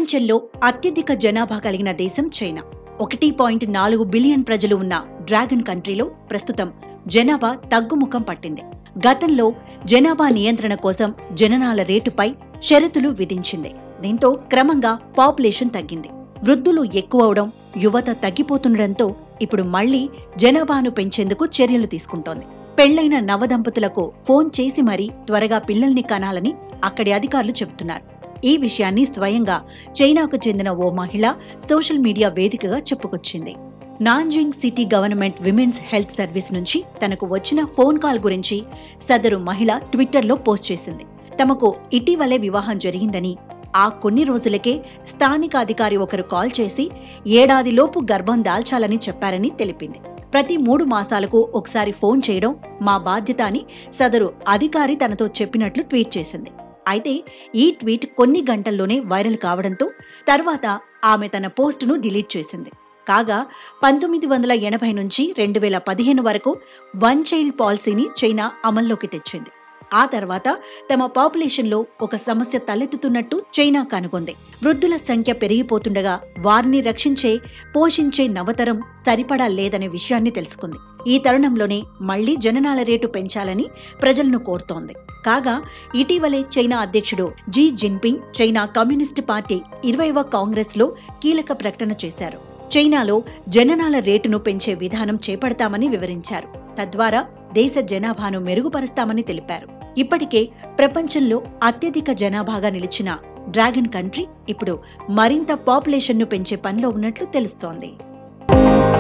ప్రపంచంలో అత్యధిక జనాభా కలిగిన దేశం చైనా ఒకటి పాయింట్ నాలుగు బిలియన్ ప్రజలు ఉన్న డ్రాగన్ కంట్రీలో ప్రస్తుతం జనాభా తగ్గుముఖం పట్టింది గతంలో జనాభా నియంత్రణ కోసం జననాల రేటుపై షరతులు విధించింది దీంతో క్రమంగా పాపులేషన్ తగ్గింది వృద్ధులు ఎక్కువవడం యువత తగ్గిపోతుండటంతో ఇప్పుడు మళ్లీ జనాభాను పెంచేందుకు చర్యలు తీసుకుంటోంది పెళ్లైన నవదంపతులకు ఫోన్ చేసి మరీ త్వరగా పిల్లల్ని కనాలని అక్కడి అధికారులు చెబుతున్నారు ఈ విషయాన్ని స్వయంగా చైనాకు చెందిన ఓ మహిళ సోషల్ మీడియా వేదికగా చెప్పుకొచ్చింది Nanjing city government women's health service నుంచి తనకు వచ్చిన ఫోన్ కాల్ గురించి సదరు మహిళ ట్విట్టర్లో పోస్ట్ చేసింది తమకు ఇటీవలే వివాహం జరిగిందని ఆ కొన్ని రోజులకే స్థానిక అధికారి ఒకరు కాల్ చేసి ఏడాదిలోపు గర్భం దాల్చాలని చెప్పారని తెలిపింది ప్రతి మూడు మాసాలకు ఒకసారి ఫోన్ చేయడం మా బాధ్యత అని సదరు అధికారి తనతో చెప్పినట్లు ట్వీట్ చేసింది అయితే ఈ ట్వీట్ కొన్ని గంటల్లోనే వైరల్ కావడంతో తర్వాత ఆమె తన పోస్టును డిలీట్ చేసింది కాగా పంతొమ్మిది వందల ఎనభై నుంచి రెండు వేల పదిహేను వరకు వన్ చైల్డ్ పాలసీని చైనా అమల్లోకి తెచ్చింది ఆ తర్వాత తమ పాపులేషన్లో ఒక సమస్య తలెత్తుతున్నట్టు చైనా కనుగొంది వృద్ధుల సంఖ్య పెరిగిపోతుండగా వారిని రక్షించే పోషించే నవతరం సరిపడా లేదనే విషయాన్ని తెలుసుకుంది ఈ తరుణంలోనే మళ్లీ జననాల రేటు పెంచాలని ప్రజలను కోరుతోంది కాగా ఇటీవలే చైనా అధ్యక్షుడు Xi Jinping China communist party ఇరవైవ కాంగ్రెస్ లో కీలక ప్రకటన చేశారు చైనాలో జననాల రేటును పెంచే విధానం చేపడతామని వివరించారు తద్వారా దేశ జనాభాను మెరుగుపరుస్తామని తెలిపారు ఇప్పటికే ప్రపంచంలో అత్యధిక జనాభాగా నిలిచిన డ్రాగన్ కంట్రీ ఇప్పుడు మరింత పాపులేషన్ను పెంచే పనిలో ఉన్నట్లు తెలుస్తోంది